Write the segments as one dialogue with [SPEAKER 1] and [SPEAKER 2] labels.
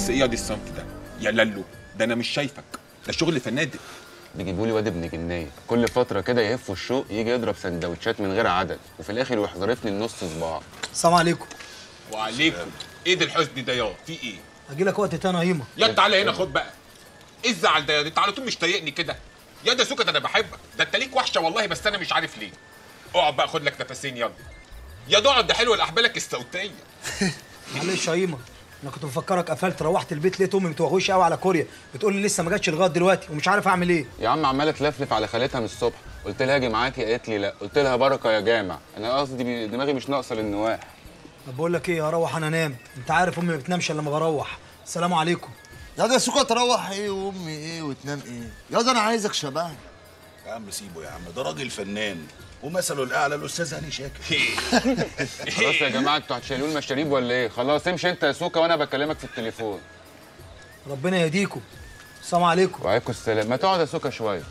[SPEAKER 1] بس ايه يا دي الصنف ده يا لالو ده انا مش شايفك ده شغل فنادق
[SPEAKER 2] بيجيبوا لي واد ابن جنيه كل فتره كده يهف الشوق يجي يضرب سندوتشات من غير عدد وفي الاخر يروح ظارفني النص صباع
[SPEAKER 3] السلام عليكم
[SPEAKER 1] وعليكم ايه ده الحزن ده يا في ايه
[SPEAKER 3] هجي لك وقت تاني يا هيما
[SPEAKER 1] يا تعالى هنا خد بقى ايه الزعل ده يا دي انت على طول مش طايقني كده يا ده سكت انا بحبك ده انت ليك وحشه والله بس انا مش عارف ليه اقعد بقى خد لك نفسين يلا يا ده اقعد ده حلو لاحبالك الصوتيه
[SPEAKER 3] معلش يا هيما انا كنت مفكرك قفلت روحت البيت لقيت امي متوغوشه قوي على كوريا بتقول لي لسه ما جاتش لغايه دلوقتي ومش عارف اعمل ايه
[SPEAKER 2] يا عم عماله تلفلف على خالتها من الصبح قلت لها اجي معاكي قالت لي لا قلت لها بركه يا جامع انا قصدي بي- دماغي مش ناقصه للنواح
[SPEAKER 3] طب بقول لك ايه هروح انا انام انت عارف امي ما بتنامش الا لما بروح السلام عليكم
[SPEAKER 4] يا ده سوكا تروح ايه وامي ايه وتنام ايه يا ده انا عايزك شبهني
[SPEAKER 5] يا عم سيبه يا عم ده راجل فنان ومثله الاعلى الاستاذ هاني شاكر
[SPEAKER 2] خلاص يا جماعه انتوا هتشيلوا لي المشاريب ولا ايه خلاص امشي انت يا سوكا وانا بكلمك في التليفون
[SPEAKER 3] ربنا يهديكم السلام عليكم
[SPEAKER 2] وعليكم السلام ما تقعد يا سوكا شويه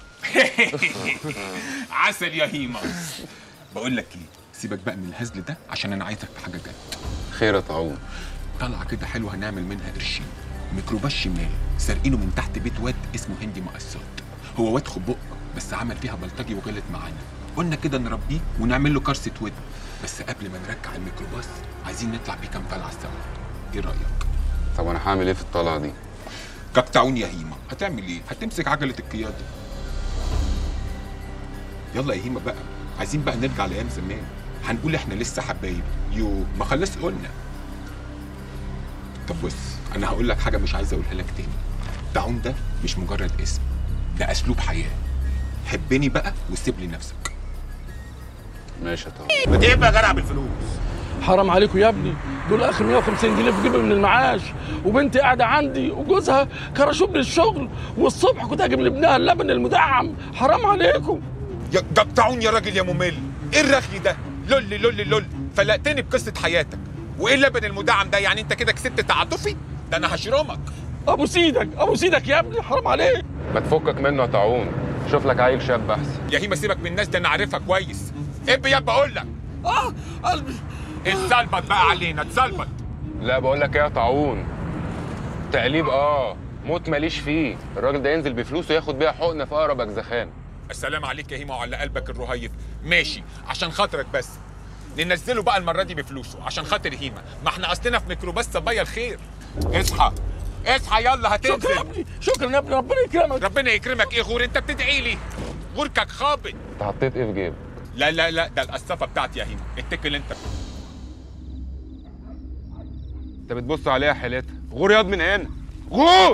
[SPEAKER 1] عسل يا هيما بقول لك ايه سيبك بقى من الهزل ده عشان انا عايزك في حاجه جد
[SPEAKER 2] خير يا طاعون
[SPEAKER 1] طلعه كده حلوه هنعمل منها قرشين ميكروباص شمال سارقينه من تحت بيت واد اسمه هندي مقصات هو واد خبق بس عمل فيها بلطجي وغلط معانا قلنا كده نربيه ونعمل له كرسة ود بس قبل ما نرجع الميكروباص عايزين نطلع بيه كام طلعه سوا ايه رايك
[SPEAKER 2] طب انا هعمل ايه في الطلعه دي
[SPEAKER 1] كاكتعون يا هيما هتعمل ايه هتمسك عجله القياده يلا يا هيما بقى عايزين بقى نرجع لايام زمان هنقول احنا لسه حبايب يو ما خلاص قلنا طب بص انا هقول لك حاجه مش عايز اقولها لك تاني تعون ده مش مجرد اسم ده اسلوب حياه حبني بقى وسيب لي نفسك
[SPEAKER 2] ماشي يا طاعون
[SPEAKER 5] ما تجيب يا جدع بالفلوس
[SPEAKER 6] حرام عليكم يا ابني دول اخر 150 جنيه في جيبي من المعاش وبنتي قاعده عندي وجوزها كرشوا من الشغل والصبح كنت هجيب لابنها اللبن المدعم حرام عليكم
[SPEAKER 1] يا جبتعون يا راجل يا ممل ايه الرغي ده لولي لولي لولي فلقتني بقصه حياتك وايه اللبن المدعم ده يعني انت كده كسبت تعاطفي ده انا هشرمك
[SPEAKER 6] ابو سيدك ابو سيدك يا ابني حرام عليك
[SPEAKER 2] ما تفكك منه يا طاعون شوف لك عيل شاب احسن
[SPEAKER 1] يا هيما سيبك من الناس ده انا عارفها كويس اب يا بقول لك
[SPEAKER 6] اه قلبي
[SPEAKER 1] اتسلبط بقى علينا اتسلبط
[SPEAKER 2] لا بقول لك ايه يا طاعون تقليب اه موت ماليش فيه الراجل ده ينزل بفلوسه ياخد بيها حقنه في اقرب اجزخان
[SPEAKER 1] السلام عليك يا هيما وعلى قلبك الرهيف ماشي عشان خاطرك بس ننزله بقى المره دي بفلوسه عشان خاطر هيما ما احنا اصلنا في ميكروباص صبايا الخير اصحى اصحى يلا
[SPEAKER 6] شكرا يا
[SPEAKER 1] هتنزل
[SPEAKER 6] ابني شكرا يا ابني ربنا يكرمك
[SPEAKER 1] ربنا يكرمك ايه غور انت بتدعي لي غوركك خابط
[SPEAKER 2] انت حطيت ايه في جيبك
[SPEAKER 1] لا لا لا ده القصافه بتاعتي يا هيما اتكل انت
[SPEAKER 2] انت بتبص عليها حيلتها غور ياض من هنا غور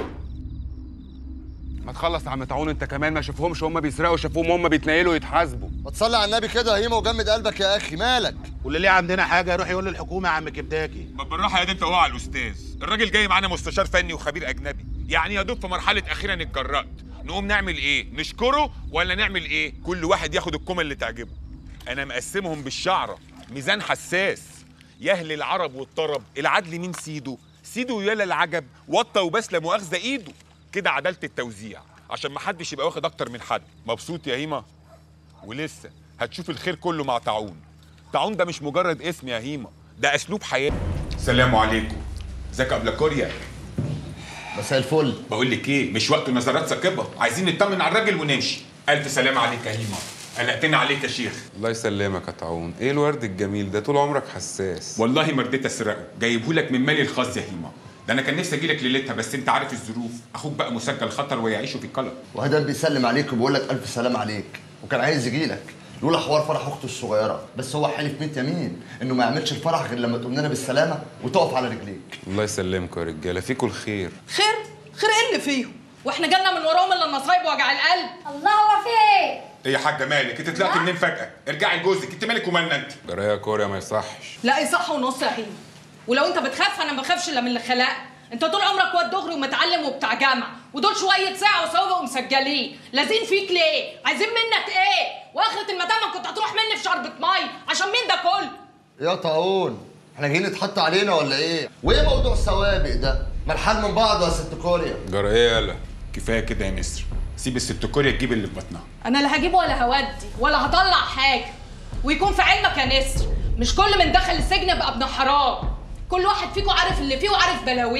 [SPEAKER 2] ما تخلص يا عم طاعون انت كمان ما شافهمش هم بيسرقوا شافوهم هم بيتنيلوا يتحاسبوا
[SPEAKER 4] ما تصلي على النبي كده يا هيما وجمد قلبك يا اخي مالك
[SPEAKER 5] واللي ليه عندنا حاجه يروح يقول للحكومه يا عم كبداكي
[SPEAKER 1] ما بالراحه يا دي انت هو على الاستاذ الراجل جاي معانا مستشار فني وخبير اجنبي يعني يا دوب في مرحله اخيرا اتجرأت نقوم نعمل ايه نشكره ولا نعمل ايه كل واحد ياخد الكومه اللي تعجبه انا مقسمهم بالشعره ميزان حساس يهل العرب والطرب العدل مين سيده سيده يالا العجب وطى وبس لا مؤاخذه ايده كده عداله التوزيع عشان ما حدش يبقى واخد اكتر من حد مبسوط يا هيما ولسه هتشوف الخير كله مع طاعون طاعون ده مش مجرد اسم يا هيما ده اسلوب حياه السلام عليكم ازيك يا قبل كوريا
[SPEAKER 4] مساء الفل
[SPEAKER 1] بقول لك ايه مش وقت نظرات ثاقبه عايزين نطمن على الراجل ونمشي الف سلام عليك يا هيما قلقتنا عليك يا شيخ
[SPEAKER 7] الله يسلمك يا طاعون ايه الورد الجميل ده طول عمرك حساس
[SPEAKER 1] والله ما رضيت اسرقه جايبهولك من مالي الخاص يا هيما ده انا كان نفسي اجيلك ليلتها بس انت عارف الظروف اخوك بقى مسجل خطر ويعيشوا في قلق
[SPEAKER 4] وهدان بيسلم عليك وبيقول لك الف سلام عليك وكان عايز يجي لك لولا حوار فرح اخته الصغيره بس هو حلف 100 يمين انه ما يعملش الفرح غير لما تقوم لنا بالسلامه وتقف على رجليك
[SPEAKER 7] الله يسلمكم يا رجاله فيكم الخير
[SPEAKER 8] خير خير ايه اللي فيهم واحنا جالنا من وراهم الا النصايب وجع القلب
[SPEAKER 9] الله هو في ايه؟
[SPEAKER 1] ايه يا حاجه مالك انت طلعت منين فجاه ارجعي لجوزك انت مالك ومالنا انت
[SPEAKER 7] جرايه يا كوريا ما يصحش
[SPEAKER 8] لا ايه صح ونص يا هيما ولو انت بتخاف انا ما بخافش الا من اللي خلق انت طول عمرك واد دغري ومتعلم وبتاع جامعه ودول شويه ساعه وسوابق ومسجلين لازين فيك ليه عايزين منك ايه واخره المدامه كنت هتروح مني في شربة ميه عشان مين ده كله
[SPEAKER 4] يا طاعون احنا جايين نتحط علينا ولا ايه وايه موضوع السوابق ده ما الحال من بعض يا ست كوريا
[SPEAKER 7] جرايه يالا
[SPEAKER 1] كفايه كده يا نسر سيب الست كوريا تجيب اللي في بطنها
[SPEAKER 8] انا لا هجيب ولا هودي ولا هطلع حاجه ويكون في علمك يا نسر مش كل من دخل السجن يبقى ابن حرام كل واحد فيكم عارف اللي فيه وعارف بلاويه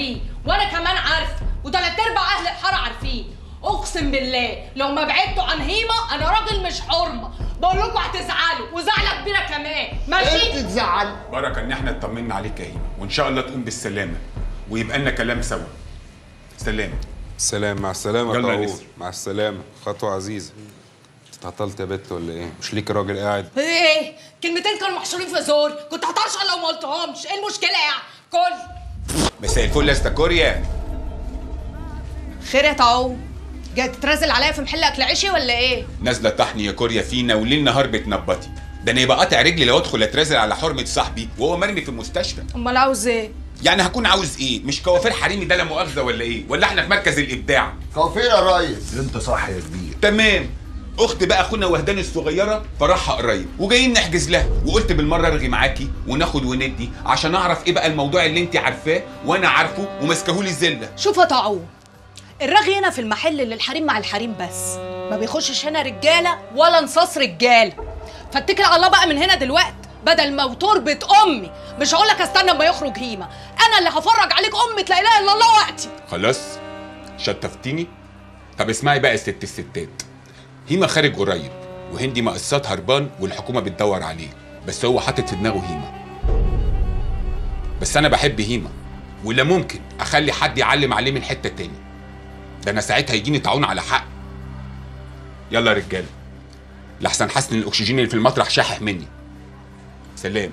[SPEAKER 8] وانا كمان عارفه وتلات ارباع اهل الحاره عارفين اقسم بالله لو ما بعدتوا عن هيمه انا راجل مش حرمه بقول لكم هتزعلوا وزعله كبيره كمان ماشي
[SPEAKER 4] انت تزعل
[SPEAKER 1] بركه ان احنا اطمنا عليك يا هيما وان شاء الله تقوم بالسلامه ويبقى لنا كلام سوا سلام
[SPEAKER 7] سلام مع السلامة
[SPEAKER 1] يلا يا
[SPEAKER 7] طاووس
[SPEAKER 1] نسر.
[SPEAKER 7] مع السلامة خطوة عزيزة اتعطلت يا بت ولا ايه؟ مش ليك راجل قاعد
[SPEAKER 8] ايه كلمتين كانوا محشورين في زور كنت هطرشق لو ما قلتهمش ايه المشكله يعني كل
[SPEAKER 1] مساء الفل يا استا كوريا
[SPEAKER 8] خير يا طاو جاي تترازل عليا في محل اكل عيشي ولا ايه
[SPEAKER 1] نازله طحني يا كوريا فينا وليل نهار بتنبطي ده انا يبقى قاطع رجلي لو ادخل اترازل على حرمه صاحبي وهو مرمي في المستشفى
[SPEAKER 8] امال عاوز ايه
[SPEAKER 1] يعني هكون عاوز ايه مش كوافير حريمي ده لا مؤاخذه ولا ايه ولا احنا في مركز الابداع
[SPEAKER 4] كوافير يا ريس
[SPEAKER 5] انت صح يا كبير
[SPEAKER 1] تمام اخت بقى اخونا وهدان الصغيره فرحها قريب وجايين نحجز لها وقلت بالمره ارغي معاكي وناخد وندي عشان اعرف ايه بقى الموضوع اللي انت عارفاه وانا عارفه وماسكهولي الزله
[SPEAKER 8] شوف يا طاعون الرغي هنا في المحل اللي الحريم مع الحريم بس ما بيخشش هنا رجاله ولا نصاص رجاله فاتكل على الله بقى من هنا دلوقتي بدل ما وتربة امي مش هقول لك استنى اما يخرج هيما انا اللي هفرج عليك امي لا اله الا الله وقتي
[SPEAKER 1] خلاص شطفتيني طب اسمعي بقى يا ست الستات هيما خارج قريب وهندي مقصات هربان والحكومه بتدور عليه بس هو حاطط في دماغه هيما بس انا بحب هيما ولا ممكن اخلي حد يعلم عليه من حته تاني ده انا ساعتها يجيني طاعون على حق يلا يا رجاله لحسن حاسس ان الاكسجين اللي في المطرح شاحح مني سلام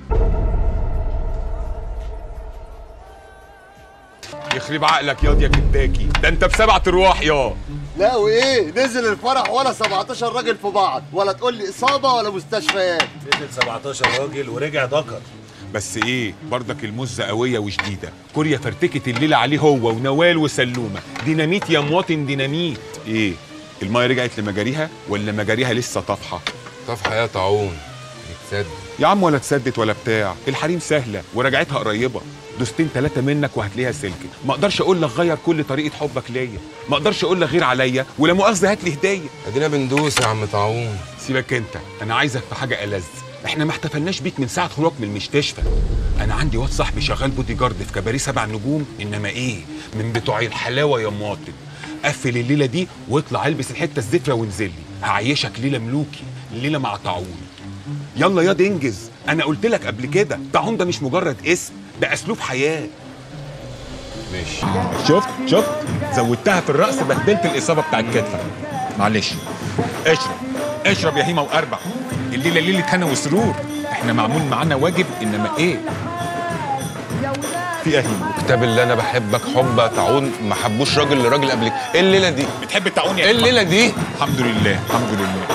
[SPEAKER 1] يخرب عقلك ياض يا كداكي ده انت بسبع ارواح يا
[SPEAKER 4] لا وايه نزل الفرح ولا 17 راجل في بعض ولا تقول لي اصابه ولا مستشفيات
[SPEAKER 5] نزل 17 راجل ورجع ذكر
[SPEAKER 1] بس ايه برضك المزة قوية وشديدة كوريا فرتكت الليلة عليه هو ونوال وسلومة ديناميت يا مواطن ديناميت ايه المايه رجعت لمجاريها ولا مجاريها لسه طافحة
[SPEAKER 7] طفحة يا طاعون يتصدق
[SPEAKER 1] يا عم ولا تسدت ولا بتاع الحريم سهلة ورجعتها قريبة دوستين ثلاثة منك وهتلاقيها سلكت ما اقدرش اقول لك غير كل طريقة حبك ليا ما اقدرش اقول لك غير عليا ولا مؤاخذة هات لي هدية
[SPEAKER 7] ادينا بندوس يا عم طاعون
[SPEAKER 1] سيبك انت انا عايزك في حاجه ألذ احنا ما احتفلناش بيك من ساعه خروجك من المستشفى انا عندي واد صاحبي شغال بودي جارد في كباريه سبع نجوم انما ايه من بتوع الحلاوه يا مواطن قفل الليله دي واطلع البس الحته الزفره وانزل لي هعيشك ليله ملوكي ليله مع طاعون يلا ياض انجز انا قلت لك قبل كده طاعون ده مش مجرد اسم ده اسلوب حياه
[SPEAKER 7] ماشي
[SPEAKER 1] شفت شفت زودتها في الرأس بهدلت الإصابة بتاع الكتفة معلش اشرب اشرب يا هيما وأربع الليلة ليلة هنا وسرور احنا معمول معانا واجب إنما إيه في إيه يا هيما
[SPEAKER 7] كتاب اللي انا بحبك حب يا طاعون ما حبوش راجل لراجل قبلك ايه الليلة دي؟
[SPEAKER 1] بتحب التعاون يا
[SPEAKER 7] ايه
[SPEAKER 1] هيما
[SPEAKER 7] الليلة دي؟
[SPEAKER 1] الحمد لله الحمد لله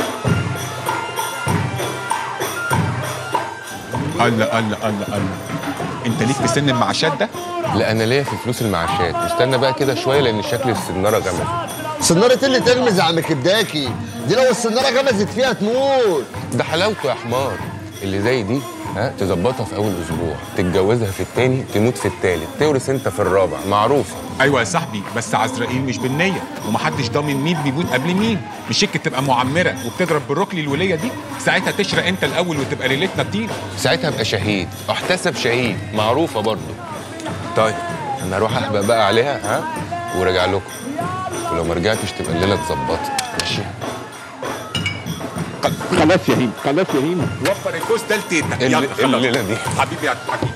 [SPEAKER 1] الله الله الله الله انت ليك في سن المعاشات ده
[SPEAKER 7] لا انا ليا في فلوس المعاشات استنى بقى كده شوية لان شكل السنارة جمل
[SPEAKER 4] سنارة اللي تغمز يا عم كبداكي دي لو السنارة غمزت فيها تموت
[SPEAKER 7] ده حلاوته يا حمار اللي زي دي ها تظبطها في اول اسبوع تتجوزها في التاني تموت في التالت تورث انت في الرابع معروفه
[SPEAKER 1] ايوه يا صاحبي بس عزرائيل مش بالنيه ومحدش ضامن مين بيموت قبل مين مش شك تبقى معمره وبتضرب بالركل الوليه دي ساعتها تشرق انت الاول وتبقى ليلتنا طين
[SPEAKER 7] ساعتها ابقى شهيد احتسب شهيد معروفه برضه طيب انا اروح احبق بقى عليها ها وراجع لكم ولو ما رجعتش تبقى الليله اتظبطت ماشي
[SPEAKER 1] خلاص يا هيم خلاص يا هيم وفر الكوس ده لتيتك
[SPEAKER 7] ال-
[SPEAKER 1] يلا خلاص
[SPEAKER 7] الليلة دي.
[SPEAKER 1] حبيبي يا حبيبي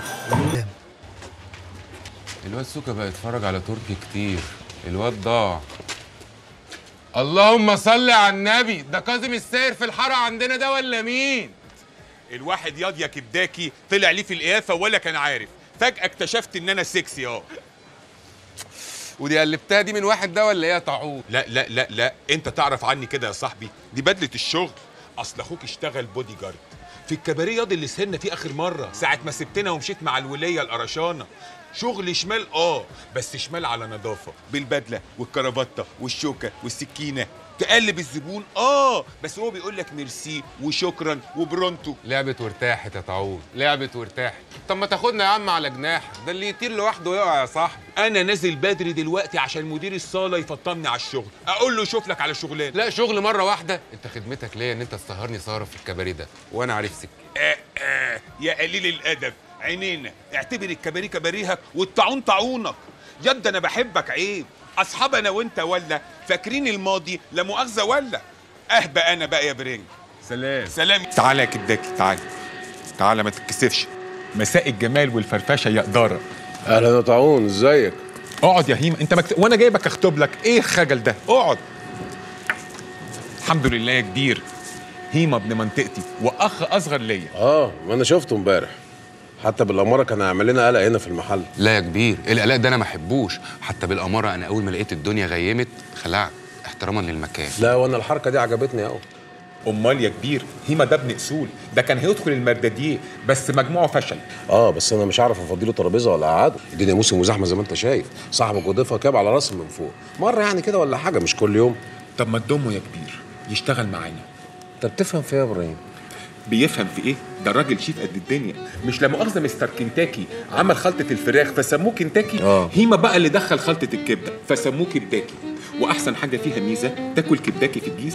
[SPEAKER 7] الواد سوكا بقى يتفرج على تركي كتير الواد ضاع اللهم صل على النبي ده كاظم الساير في الحاره عندنا ده ولا مين
[SPEAKER 1] الواحد ياض يا كبداكي طلع لي في القيافه ولا كان عارف فجاه اكتشفت ان انا سكسي اه
[SPEAKER 7] ودي قلبتها دي من واحد ده ولا ايه يا طاعون
[SPEAKER 1] لا لا لا لا انت تعرف عني كده يا صاحبي دي بدله الشغل اصل اخوك اشتغل بودي جارد في الكباريه ياض اللي سهرنا فيه اخر مره ساعه ما سبتنا ومشيت مع الوليه القرشانه شغل شمال اه بس شمال على نظافه بالبدله والكرافته والشوكه والسكينه تقلب الزبون اه بس هو بيقول لك ميرسي وشكرا وبرونتو
[SPEAKER 7] لعبت وارتاحت يا طاعون لعبت وارتاحت طب ما تاخدنا يا عم على جناح ده اللي يطير لوحده يقع يا صاحبي
[SPEAKER 1] انا نازل بدري دلوقتي عشان مدير الصاله يفطمني على الشغل اقول له شوف لك على شغلانه
[SPEAKER 7] لا شغل مره واحده انت خدمتك ليا ان انت تسهرني سهره في الكباريه ده وانا عارف سكه
[SPEAKER 1] آه آه يا قليل الادب عينينا اعتبر الكباريه كباريهك والطاعون طاعونك يد انا بحبك عيب اصحاب انا وانت ولا فاكرين الماضي لا مؤاخذه ولا اهبى انا بقى يا برنج
[SPEAKER 2] سلام
[SPEAKER 1] سلام تعالى يا كداكي تعالى تعالى ما تتكسفش مساء الجمال والفرفشه يا قداره
[SPEAKER 9] اهلا يا طاعون ازيك
[SPEAKER 1] اقعد يا هيما انت مكت... وانا جايبك اخطب لك ايه الخجل ده اقعد الحمد لله يا كبير هيما ابن منطقتي واخ اصغر ليا
[SPEAKER 9] اه ما انا شفته امبارح حتى بالاماره كان هيعمل لنا قلق هنا في المحل
[SPEAKER 7] لا يا كبير القلق ده انا ما احبوش حتى بالاماره انا اول ما لقيت الدنيا غيمت خلعت احتراما للمكان
[SPEAKER 9] لا وانا الحركه دي عجبتني قوي
[SPEAKER 1] امال يا كبير هيما ده ابن اصول ده كان هيدخل المرداديه بس مجموعه فشل
[SPEAKER 9] اه بس انا مش عارف افضيله ترابيزه ولا اقعده الدنيا موسم وزحمه زي ما انت شايف صاحبك وضيفها كاب على راسي من فوق مره يعني كده ولا حاجه مش كل يوم
[SPEAKER 1] طب ما تضمه يا كبير يشتغل معانا
[SPEAKER 9] انت بتفهم في ايه يا ابراهيم
[SPEAKER 1] بيفهم في ايه ده الراجل شيف قد الدنيا مش لا مؤاخذه مستر كنتاكي عمل خلطه الفراخ فسموه كنتاكي
[SPEAKER 9] آه.
[SPEAKER 1] هيما بقى اللي دخل خلطه الكبده فسموه كبداكي واحسن حاجه فيها ميزه تاكل كبداكي في الجيز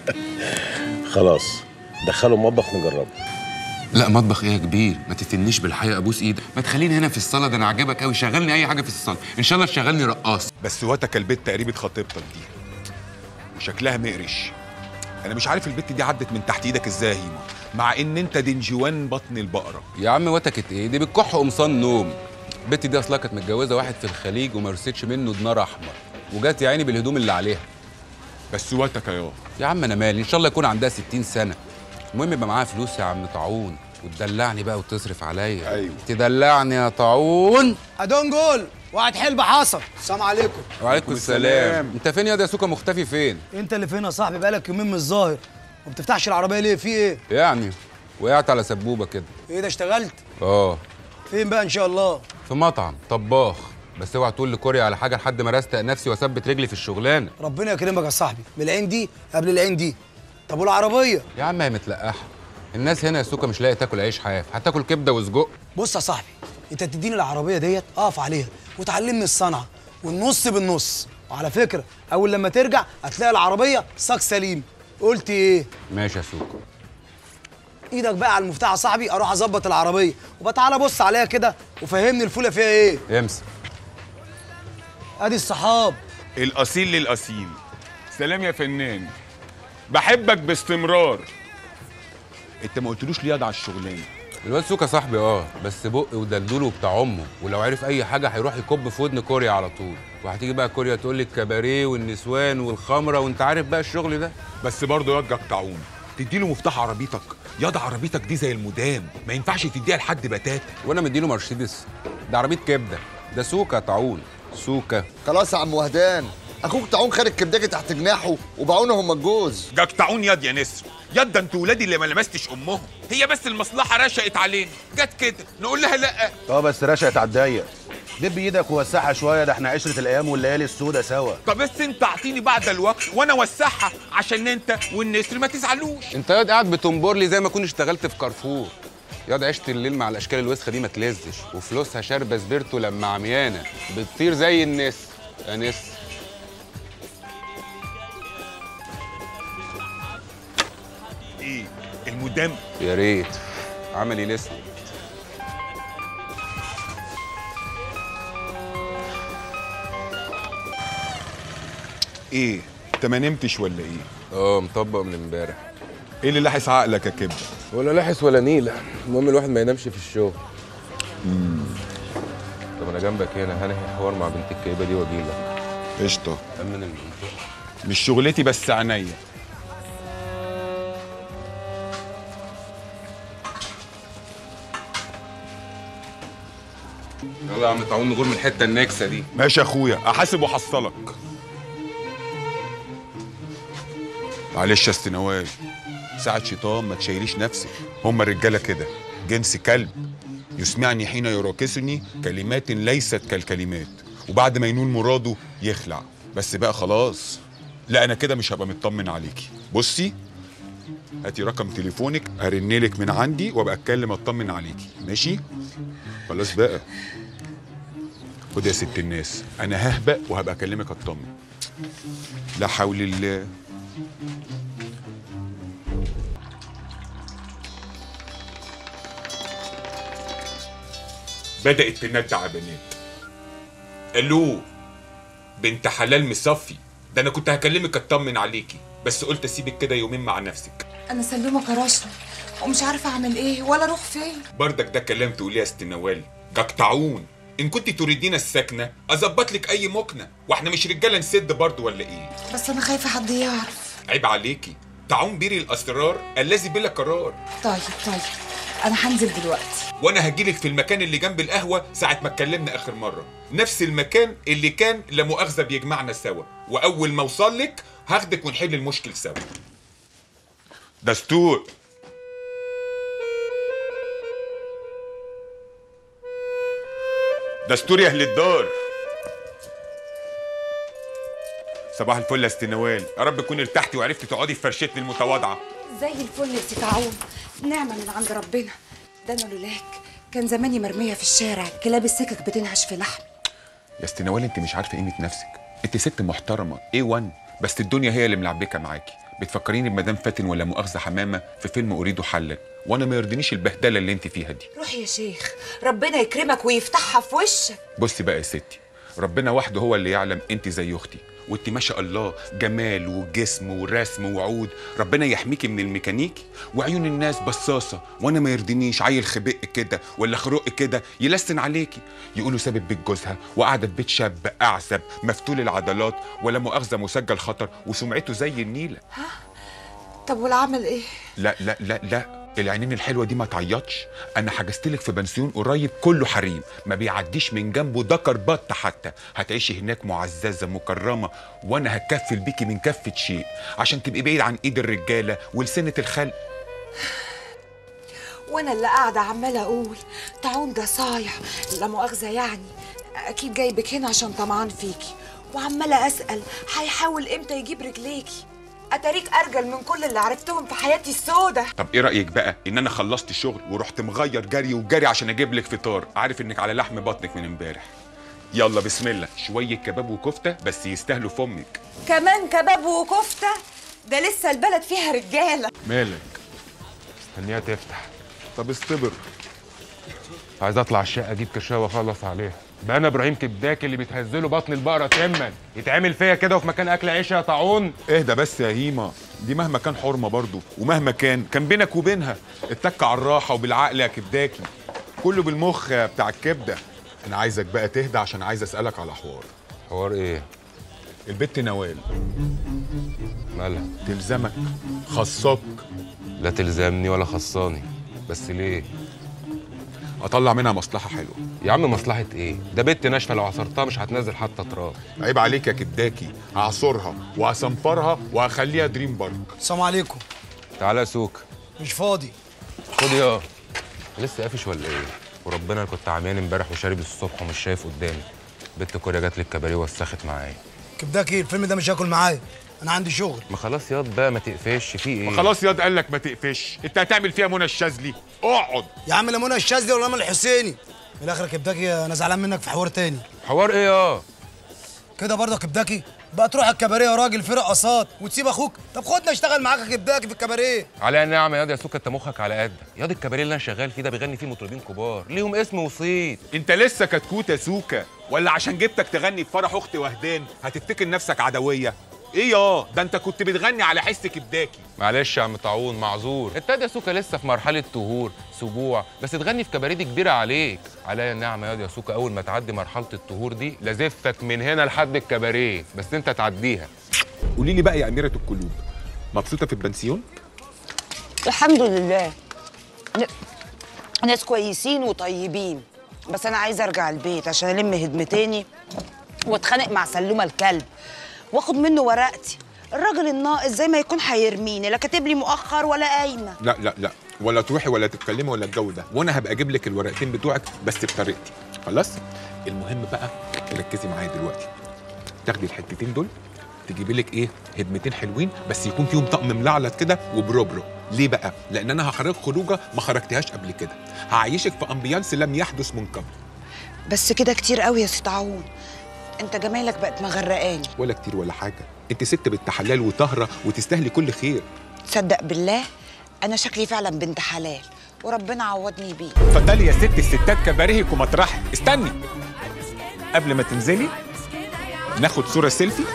[SPEAKER 9] خلاص دخله المطبخ نجربه
[SPEAKER 7] لا مطبخ ايه يا كبير ما تتنيش بالحقيقه ابوس ايدك ما تخليني هنا في الصاله ده انا عاجبك قوي شغلني اي حاجه في الصاله ان شاء الله تشغلني رقاص
[SPEAKER 1] بس واتك البت تقريبا خطيبتك دي وشكلها مقرش انا مش عارف البت دي عدت من تحت ايدك ازاي يا هيما مع ان انت دنجوان بطن البقره
[SPEAKER 7] يا عم وتكت ايه دي بتكح قمصان نوم البت دي اصلها كانت متجوزه واحد في الخليج وما رستش منه دينار احمر وجات يا عيني بالهدوم اللي عليها
[SPEAKER 1] بس واتك يا
[SPEAKER 7] يا عم انا مالي ان شاء الله يكون عندها 60 سنه المهم يبقى معاها فلوس يا عم طاعون وتدلعني بقى وتصرف عليا
[SPEAKER 1] أيوة.
[SPEAKER 7] تدلعني يا طاعون
[SPEAKER 3] ادون جول واحد حلب حصل السلام عليكم
[SPEAKER 7] وعليكم السلام انت فين يا ده سوكا مختفي فين
[SPEAKER 3] انت اللي فين يا صاحبي بقالك يومين مش ظاهر وما بتفتحش العربيه ليه في ايه
[SPEAKER 7] يعني وقعت على سبوبه كده
[SPEAKER 3] ايه ده اشتغلت
[SPEAKER 7] اه
[SPEAKER 3] فين بقى ان شاء الله
[SPEAKER 7] في مطعم طباخ بس اوعى تقول لكوريا على حاجه لحد ما رستق نفسي واثبت رجلي في الشغلانه
[SPEAKER 3] ربنا يكرمك يا صاحبي من العين دي قبل العين دي طب والعربيه
[SPEAKER 7] يا عم هي متلقحه الناس هنا يا سوكا مش لاقي تاكل عيش حاف هتاكل كبده وسجق
[SPEAKER 3] بص يا صاحبي انت تديني العربيه ديت اقف عليها وتعلمني الصنعه والنص بالنص وعلى فكره اول لما ترجع هتلاقي العربيه صاج سليم قلت ايه
[SPEAKER 7] ماشي يا سوكا
[SPEAKER 3] ايدك بقى على المفتاح يا صاحبي اروح اظبط العربيه وبقى تعالى بص عليها كده وفهمني الفوله فيها ايه
[SPEAKER 7] امسك
[SPEAKER 3] ادي الصحاب
[SPEAKER 1] الاصيل للاصيل سلام يا فنان بحبك باستمرار انت ما قلتلوش ليه ياض على الشغلانه
[SPEAKER 7] الواد سوكا صاحبي اه بس بق ودلدوله بتاع امه ولو عرف اي حاجه هيروح يكب في ودن كوريا على طول وهتيجي بقى كوريا تقول لي الكباريه والنسوان والخمره وانت عارف بقى الشغل ده
[SPEAKER 1] بس برضه ياض طاعون تديله مفتاح عربيتك ياض عربيتك دي زي المدام ما ينفعش تديها لحد بتاتا
[SPEAKER 7] وانا مديله مرسيدس ده عربيه كبده ده سوكا طاعون سوكا
[SPEAKER 4] خلاص يا عم وهدان اخوك طاعون خارج كبداكي تحت جناحه وبعونه هم الجوز
[SPEAKER 1] جاك طاعون ياض يا نسر ياض ده انتوا ولادي اللي ما لمستش امهم هي بس المصلحه رشقت علينا جت كده نقول لها لا
[SPEAKER 10] اه بس رشقت على الضيق دب ايدك ووسعها شويه ده احنا عشره الايام والليالي السوداء سوا
[SPEAKER 1] طب بس انت اعطيني بعد الوقت وانا اوسعها عشان انت والنسر ما تزعلوش
[SPEAKER 7] انت ياض قاعد بتنبر لي زي ما كنت اشتغلت في كارفور ياض عشت الليل مع الاشكال الوسخه دي ما تلزش وفلوسها شاربه سبيرتو لما عميانه بتطير زي النسر يا نسر
[SPEAKER 1] ايه المدام
[SPEAKER 7] يا ريت عملي لسه
[SPEAKER 1] ايه انت ما نمتش ولا ايه
[SPEAKER 7] اه مطبق من امبارح
[SPEAKER 1] ايه اللي لاحس عقلك يا كبده
[SPEAKER 7] ولا لاحس ولا نيله المهم الواحد ما ينامش في الشغل طب انا جنبك هنا هنهي حوار مع بنت الكئيبه دي واجي لك
[SPEAKER 1] قشطه
[SPEAKER 7] امن المنطقه
[SPEAKER 1] مش شغلتي بس عينيا
[SPEAKER 7] يلا يا عم طاعون نغور من الحته النكسه دي
[SPEAKER 1] ماشي يا اخويا احاسب واحصلك معلش يا أست نوال ساعة شيطان ما تشيليش نفسك هم الرجالة كده جنس كلب يسمعني حين يراكسني كلمات ليست كالكلمات وبعد ما ينول مراده يخلع بس بقى خلاص لا انا كده مش هبقى مطمن عليكي بصي هاتي رقم تليفونك هرنلك من عندي وابقى اتكلم اطمن عليكي ماشي خلاص بقى خد يا ست الناس انا ههبق وهبقى اكلمك اطمن لا حول الله بدأت تندع بنات الو بنت حلال مصفي ده انا كنت هكلمك اطمن عليكي بس قلت اسيبك كده يومين مع نفسك
[SPEAKER 11] انا سلومه كرشني ومش عارفه اعمل ايه ولا اروح فين
[SPEAKER 1] بردك ده كلام تقوليه يا ست نوال جقطعون ان كنت تريدين السكنه اظبط لك اي مكنه واحنا مش رجاله نسد برضو ولا ايه
[SPEAKER 11] بس انا خايفه حد يعرف
[SPEAKER 1] عيب عليكي طاعون بيري الاسرار الذي بلا قرار
[SPEAKER 11] طيب طيب انا هنزل دلوقتي
[SPEAKER 1] وانا هجيلك في المكان اللي جنب القهوه ساعه ما اتكلمنا اخر مره نفس المكان اللي كان لا مؤاخذه بيجمعنا سوا واول ما اوصل لك هاخدك ونحل المشكل سوا دستور دستور يا اهل الدار صباح الفل يا ست نوال يا رب تكوني ارتحتي وعرفتي تقعدي في فرشتني المتواضعه
[SPEAKER 11] زي الفل يا سي عون نعمه من عند ربنا ده انا لولاك كان زماني مرميه في الشارع كلاب السكك بتنهش في لحمي
[SPEAKER 1] يا ست نوال انت مش عارفه قيمه نفسك انت ست محترمه ايه 1 بس الدنيا هي اللي ملعبكه معاكي بتفكريني بمدام فاتن ولا مؤاخذه حمامه في فيلم اريد حلا وانا ما يرضينيش البهدله اللي انت فيها دي
[SPEAKER 11] روح يا شيخ ربنا يكرمك ويفتحها في وشك
[SPEAKER 1] بصي بقى يا ستي ربنا وحده هو اللي يعلم انت زي اختي وانت ما شاء الله جمال وجسم ورسم وعود ربنا يحميكي من الميكانيكي وعيون الناس بصاصه وانا ما يرضينيش عيل خبق كده ولا خرق كده يلسن عليكي يقولوا سابت بيت جوزها وقاعده في بيت شاب اعزب مفتول العضلات ولا مؤاخذه مسجل خطر وسمعته زي النيله
[SPEAKER 11] طب والعمل ايه
[SPEAKER 1] لا لا لا لا العينين الحلوه دي ما تعيطش انا حجزت لك في بنسيون قريب كله حريم ما بيعديش من جنبه دكر بط حتى هتعيشي هناك معززه مكرمه وانا هكفل بيكي من كفه شيء عشان تبقي بعيد عن ايد الرجاله ولسنه الخلق
[SPEAKER 11] وانا اللي قاعده عماله اقول تعون ده صايع لا مؤاخذه يعني اكيد جايبك هنا عشان طمعان فيكي وعماله اسال هيحاول امتى يجيب رجليكي اتاريك ارجل من كل اللي عرفتهم في حياتي السودة
[SPEAKER 1] طب ايه رايك بقى ان انا خلصت الشغل ورحت مغير جري وجري عشان اجيب لك فطار عارف انك على لحم بطنك من امبارح يلا بسم الله شويه كباب وكفته بس يستاهلوا فمك
[SPEAKER 11] كمان كباب وكفته ده لسه البلد فيها رجاله
[SPEAKER 2] مالك استنيها تفتح طب اصطبر عايز اطلع الشقه اجيب كشاوه اخلص عليها بقى انا ابراهيم كبداك اللي بتهزله بطن البقره تما يتعمل فيا كده وفي مكان اكل عيش يا طاعون
[SPEAKER 1] اهدى بس يا هيما دي مهما كان حرمه برضو ومهما كان كان بينك وبينها اتك على الراحه وبالعقل يا كبداكي كله بالمخ يا بتاع الكبده انا عايزك بقى تهدى عشان عايز اسالك على حوار
[SPEAKER 7] حوار ايه
[SPEAKER 1] البت نوال
[SPEAKER 7] مالها
[SPEAKER 1] تلزمك خصك
[SPEAKER 7] لا تلزمني ولا خصاني بس ليه
[SPEAKER 1] اطلع منها مصلحه حلوه
[SPEAKER 7] يا عم مصلحه ايه ده بنت ناشفه لو عصرتها مش هتنزل حتى تراب
[SPEAKER 1] عيب عليك يا كبداكي هعصرها وهصنفرها وهخليها دريم بارك
[SPEAKER 3] السلام عليكم
[SPEAKER 7] تعالى يا سوك
[SPEAKER 3] مش فاضي
[SPEAKER 7] خد يا لسه قافش ولا ايه وربنا انا كنت عميان امبارح وشارب الصبح ومش شايف قدامي بنت كوريا جات لي الكباريه وسخت معايا
[SPEAKER 3] كبداك ايه الفيلم ده مش هاكل معايا انا عندي شغل
[SPEAKER 7] ما خلاص ياض بقى ما تقفش في ايه
[SPEAKER 1] خلاص ياض قال لك ما تقفش انت هتعمل فيها منى الشاذلي اقعد
[SPEAKER 3] يا عم لا منى الشاذلي ولا منى الحسيني من الاخر يا كبداكي انا زعلان منك في حوار تاني
[SPEAKER 7] حوار ايه يا
[SPEAKER 3] كده برضه يا كبداكي بقى تروح الكباريه يا راجل في رقصات وتسيب اخوك طب خدنا اشتغل معاك يا كبداكي في الكباريه
[SPEAKER 7] على النعمه ياض يا سوكا انت مخك على قدك ياض الكباريه اللي انا شغال فيه ده بيغني فيه مطربين كبار ليهم اسم وصيت
[SPEAKER 1] انت لسه كتكوت يا سوكا ولا عشان جبتك تغني في فرح اختي وهدان هتفتكر نفسك عدويه ايه يا ده انت كنت بتغني على حس كبداكي
[SPEAKER 7] معلش يا عم طاعون معذور انت يا سوكا لسه في مرحله طهور سبوع بس تغني في كباريه دي كبيره عليك عليا النعمه ياض يا سوكا اول ما تعدي مرحله الطهور دي لازفك من هنا لحد الكباريه بس انت تعديها
[SPEAKER 1] قولي لي بقى يا اميره القلوب مبسوطه في البنسيون
[SPEAKER 12] الحمد لله ن- ناس كويسين وطيبين بس انا عايزه ارجع البيت عشان الم هدمتيني واتخانق مع سلومه الكلب واخد منه ورقتي الراجل الناقص زي ما يكون هيرميني لا كاتب لي مؤخر ولا قايمه
[SPEAKER 1] لا لا لا ولا تروحي ولا تتكلمي ولا الجو ده وانا هبقى اجيب لك الورقتين بتوعك بس بطريقتي خلاص المهم بقى ركزي معايا دلوقتي تاخدي الحتتين دول تجيبي لك ايه هدمتين حلوين بس يكون فيهم طقم ملعلط كده وبروبرو ليه بقى لان انا هخرج خروجه ما خرجتهاش قبل كده هعيشك في امبيانس لم يحدث من قبل
[SPEAKER 12] بس كده كتير قوي يا ست عون انت جمالك بقت مغرقاني
[SPEAKER 1] ولا كتير ولا حاجه انت ست بنت حلال وطاهره وتستاهلي كل خير
[SPEAKER 12] تصدق بالله انا شكلي فعلا بنت حلال وربنا عوضني بيه
[SPEAKER 1] اتفضلي يا ست الستات كباريهك ومطرحك استني قبل ما تنزلي ناخد صوره سيلفي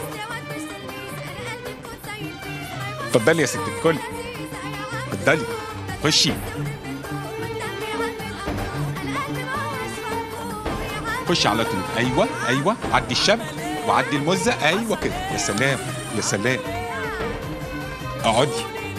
[SPEAKER 1] اتفضلي يا ست الكل اتفضلي خشي خشي على طول ايوه ايوه عدي الشاب وعدي المزه ايوه كده يا سلام يا سلام اقعدي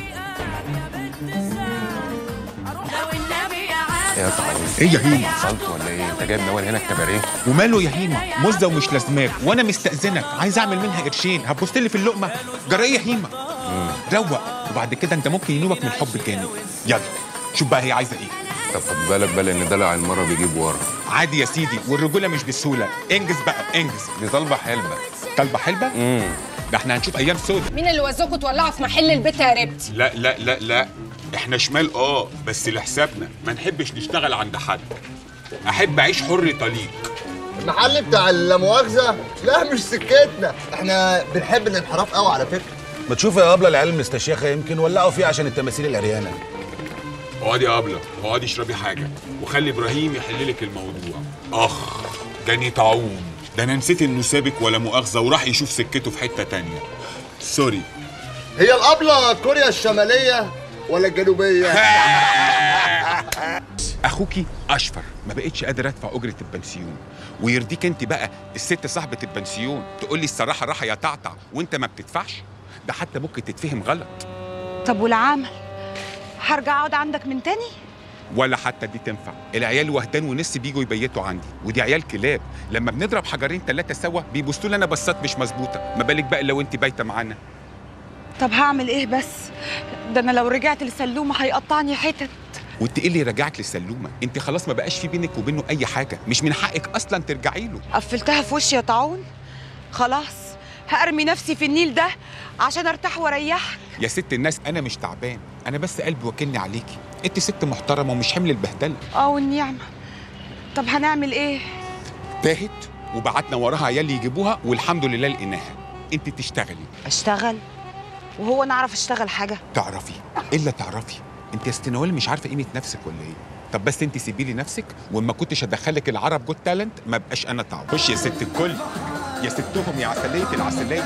[SPEAKER 7] يا طعوم
[SPEAKER 1] ايه يا هيما
[SPEAKER 7] وصلت ولا ايه انت جايب ناول هنا الكباريه
[SPEAKER 1] وماله يا هيما مزه ومش لازماك وانا مستاذنك عايز اعمل منها قرشين هتبص لي في اللقمه جرى ايه يا هيما روق وبعد كده انت ممكن ينوبك من الحب تاني يلا شوف بقى هي عايزه ايه
[SPEAKER 7] طب خد بالك بقى ان دلع المره بيجيب ورا
[SPEAKER 1] عادي يا سيدي والرجوله مش بالسهوله انجز بقى انجز
[SPEAKER 7] دي طالبه حلبه
[SPEAKER 1] طالبه حلبه
[SPEAKER 7] امم
[SPEAKER 1] ده احنا هنشوف ايام سودة
[SPEAKER 8] مين اللي وزوكوا تولعوا في محل البيت يا ربتي
[SPEAKER 1] لا لا لا لا احنا شمال اه بس لحسابنا ما نحبش نشتغل عند حد احب اعيش حر طليق
[SPEAKER 4] المحل بتاع اللامؤاخذة لا مش سكتنا احنا بنحب الانحراف قوي على فكرة
[SPEAKER 10] ما تشوف يا ابله العيال المستشيخه يمكن ولعوا فيه عشان التماثيل العريانه
[SPEAKER 1] اقعدي يا ابله اقعدي اشربي حاجه وخلي ابراهيم يحل لك الموضوع اخ جاني طاعون ده انا نسيت انه سابك ولا مؤاخذه وراح يشوف سكته في حته تانية سوري
[SPEAKER 4] هي القبلة كوريا الشمالية ولا الجنوبية؟
[SPEAKER 1] اخوكي اشفر ما بقتش قادر ادفع اجره البنسيون ويرضيك انت بقى الست صاحبه البنسيون تقول لي الصراحه راحه يا تعتع وانت ما بتدفعش ده حتى ممكن تتفهم غلط
[SPEAKER 12] طب والعمل هرجع اقعد عندك من تاني
[SPEAKER 1] ولا حتى دي تنفع العيال وهدان ونس بيجوا يبيتوا عندي ودي عيال كلاب لما بنضرب حجرين ثلاثه سوا بيبصوا لي انا بصات مش مظبوطه ما بالك بقى لو انت بايته معانا
[SPEAKER 12] طب هعمل ايه بس ده انا لو رجعت لسلومه هيقطعني حتت
[SPEAKER 1] وانت ايه اللي رجعك للسلومه انت خلاص ما بقاش في بينك وبينه اي حاجه مش من حقك اصلا ترجعي له
[SPEAKER 12] قفلتها في وشي يا طاعون خلاص هارمي نفسي في النيل ده عشان ارتاح واريحك
[SPEAKER 1] يا ست الناس انا مش تعبان انا بس قلبي واكلني عليكي انت ست محترمه ومش حمل البهدله
[SPEAKER 12] اه والنعمه طب هنعمل ايه
[SPEAKER 1] تاهت وبعتنا وراها عيال يجيبوها والحمد لله لقيناها انت تشتغلي
[SPEAKER 12] اشتغل وهو انا اعرف اشتغل حاجه
[SPEAKER 1] تعرفي الا تعرفي انت يا ست نوال مش عارفه قيمه نفسك ولا ايه طب بس انت سيبي لي نفسك وما كنتش هدخلك العرب جوت تالنت ما بقاش انا تعب خش يا ست الكل يا ستهم يا عسليه العسليه